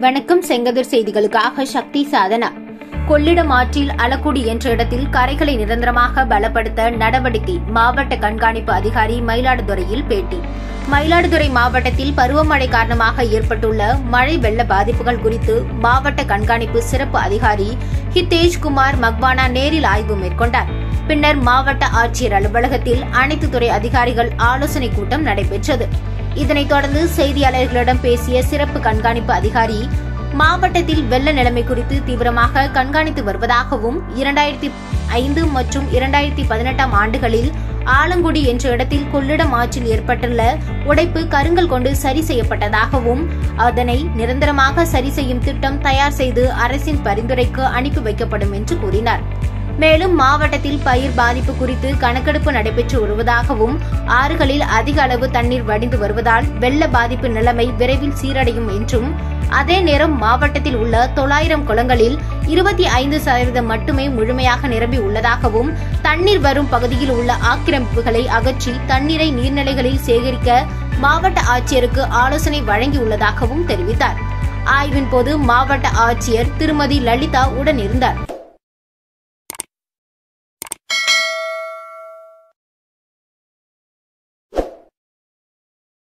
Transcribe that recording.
வணக்கம் செங்கதிர் செய்திகளுக்காக சக்தி சாதனா கொள்ளிடம் ஆற்றில் அலக்குடி என்ற இடத்தில் கரைகளை நிரந்தரமாக பலப்படுத்த நடவடிக்கை மாவட்ட கண்காணிப்பு அதிகாரி மயிலாடுதுறையில் பேட்டி மயிலாடுதுறை மாவட்டத்தில் பருவமழை காரணமாக ஏற்பட்டுள்ள மழை வெள்ள பாதிப்புகள் குறித்து மாவட்ட கண்காணிப்பு சிறப்பு அதிகாரி ஹிதேஷ் குமார் மக்வானா நேரில் ஆய்வு மேற்கொண்டார் பின்னர் மாவட்ட ஆட்சியர் அலுவலகத்தில் அனைத்து துறை அதிகாரிகள் ஆலோசனை கூட்டம் நடைபெற்றது இதனைத் தொடர்ந்து செய்தியாளர்களிடம் பேசிய சிறப்பு கண்காணிப்பு அதிகாரி மாவட்டத்தில் வெள்ள நிலைமை குறித்து தீவிரமாக கண்காணித்து வருவதாகவும் இரண்டாயிரத்தி ஐந்து மற்றும் இரண்டாயிரத்தி பதினெட்டாம் ஆண்டுகளில் ஆலங்குடி என்ற இடத்தில் கொள்ளிடம் ஆற்றில் ஏற்பட்டுள்ள உடைப்பு கருங்கல் கொண்டு சரி செய்யப்பட்டதாகவும் அதனை நிரந்தரமாக சரி செய்யும் திட்டம் தயார் செய்து அரசின் பரிந்துரைக்கு அனுப்பி வைக்கப்படும் என்று கூறினார் மேலும் மாவட்டத்தில் பயிர் பாதிப்பு குறித்து கணக்கெடுப்பு நடைபெற்று வருவதாகவும் ஆறுகளில் அதிக அளவு தண்ணீர் வடிந்து வருவதால் வெள்ள பாதிப்பு நிலைமை விரைவில் சீரடையும் என்றும் அதே நேரம் மாவட்டத்தில் உள்ள தொள்ளாயிரம் குளங்களில் இருபத்தி ஐந்து சதவீதம் மட்டுமே முழுமையாக நிரம்பி உள்ளதாகவும் தண்ணீர் வரும் பகுதியில் உள்ள ஆக்கிரமிப்புகளை அகற்றி தண்ணீரை நீர்நிலைகளில் சேகரிக்க மாவட்ட ஆட்சியருக்கு ஆலோசனை வழங்கியுள்ளதாகவும் தெரிவித்தார் ஆய்வின் போது மாவட்ட ஆட்சியர் திருமதி லலிதா உடனிருந்தார்